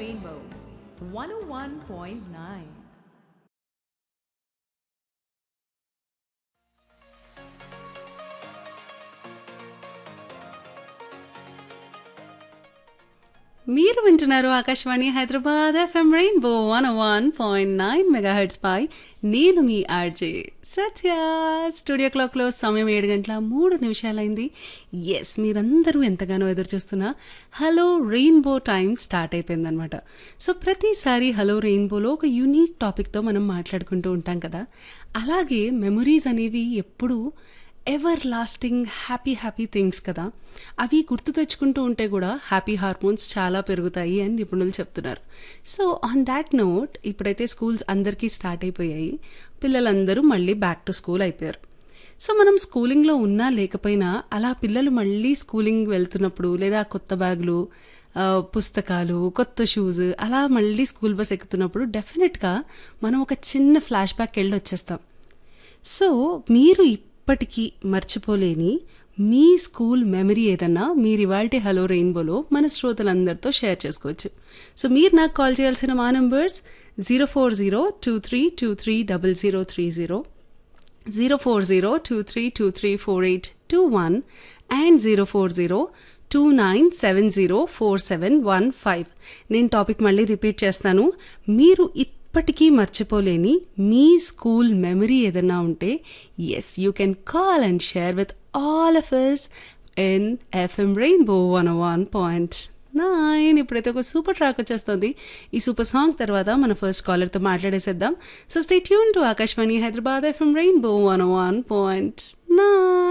Rainbow 101.9. మీరు వింటున్నారు Akashvani Hyderabad FM rainbow one one point nine mega hertz పై నేను మీ ఆర్జే సత్య స్టూడియో క్లాక్లో సమయం ఏడు గంటల మూడు నిమిషాలైంది ఎస్ మీరందరూ ఎంతగానో ఎదురు చూస్తున్న హలో రెయిన్బో టైం స్టార్ట్ అయిపోయిందనమాట సో ప్రతిసారి హలో రెయిన్బోలో ఒక యూనిక్ టాపిక్తో మనం మాట్లాడుకుంటూ ఉంటాం కదా అలాగే మెమొరీస్ అనేవి ఎప్పుడూ ever lasting happy happy things కదా అవి గుర్తు తెచ్చుకుంటూ ఉంటే కూడా హ్యాపీ హార్మోన్స్ చాలా పెరుగుతాయి అని నిపుణులు చెప్తున్నారు సో ఆన్ దాట్ నోట్ ఇప్పుడైతే స్కూల్స్ అందరికీ స్టార్ట్ అయిపోయాయి పిల్లలందరూ మళ్ళీ బ్యాక్ టు స్కూల్ అయిపోయారు సో మనం స్కూలింగ్లో ఉన్నా లేకపోయినా అలా పిల్లలు మళ్ళీ స్కూలింగ్ వెళ్తున్నప్పుడు లేదా కొత్త బ్యాగులు ఆ, పుస్తకాలు కొత్త షూస్ అలా మళ్ళీ స్కూల్ బస్ ఎక్కుతున్నప్పుడు డెఫినెట్గా మనం ఒక చిన్న ఫ్లాష్ బ్యాక్ వెళ్ళి వచ్చేస్తాం సో మీరు ఇప్పటికీ మర్చిపోలేని మీ స్కూల్ మెమరీ ఏదన్నా మీరు ఇవాల్టి హలో రెయిన్బోలో మన శ్రోతలందరితో షేర్ చేసుకోవచ్చు సో మీరు నాకు కాల్ చేయాల్సిన మా numbers zero four zero two three two three double zero three zero zero four zero two three two three four eight two one and zero four zero two nine seven zero four seven one five నేను topic మళ్ళీ repeat చేస్తాను మీరు ఇప్పటికీ మర్చిపోలేని మీ school memory ఏదైనా ఉంటే yes you can call and share with all of us in FM rainbow one one point nine ఇప్పుడైతే ఒక సూపర్ ట్రాక్ వచ్చేస్తుంది ఈ సూపర్ సాంగ్ తర్వాత మన ఫస్ట్ కాలర్తో మాట్లాడేసేద్దాం so stay tune to Akashvani Hyderabad FM rainbow one one point nine